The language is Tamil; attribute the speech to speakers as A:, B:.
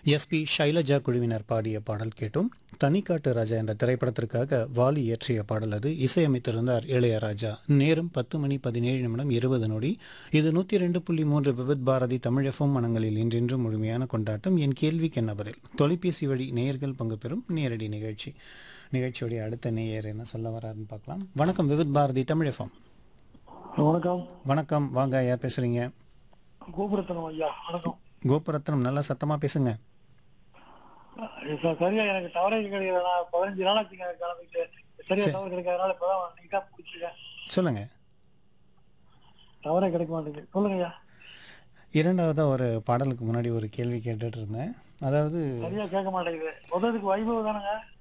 A: எஸ்பி ஷைலஜா குழுவினர் பாடிய பாடல் கேட்டும் தனிக்காட்டு ராஜா என்ற திரைப்படத்திற்காக வாலி இயற்றிய பாடல் அது இசையமைத்திருந்தார் இளையராஜா நேரம் பத்து மணி பதினேழு நிமிடம் இருபது நொடி இது நூற்றி ரெண்டு புள்ளி மூன்று விவித் பாரதி தமிழ் எஃப்எம் மனங்களில் இன்றென்றும் முழுமையான கொண்டாட்டம் என் கேள்விக்கு என்ன பதில் தொலைபேசி வழி நேயர்கள் பங்கு பெறும் நேரடி நிகழ்ச்சி நிகழ்ச்சியுடைய அடுத்த நேயர் என்ன சொல்ல வராருன்னு பார்க்கலாம் வணக்கம் விவித் பாரதி தமிழ் எஃப்எம்
B: வணக்கம்
A: வணக்கம் வாங்க யார் பேசுறீங்க
B: கோபுரத்தனம் ஐயா வணக்கம்
A: கோபுரத்தனம் நல்லா சத்தமா பேசுங்க
B: அஹ் ச- சரியா எனக்கு டவரே கிடைக்கல நான் பதினஞ்சு நாளாச்சுங்க கிளம்பிட்டு சரியா டவர் கிடைக்காதனால இப்பதான் நீங்க தான் பிடிச்சிருக்கேன்
A: சொல்லுங்க
B: டவரே கிடைக்க மாட்டேங்குது சொல்லுங்க ஐயா
A: இரண்டாவதா ஒரு பாடலுக்கு முன்னாடி ஒரு கேள்வி கேட்டுட்டு இருந்தேன் அதாவது
B: சரியா கேட்க மாட்டேங்குது முதலுக்கு வைபவம் தானங்க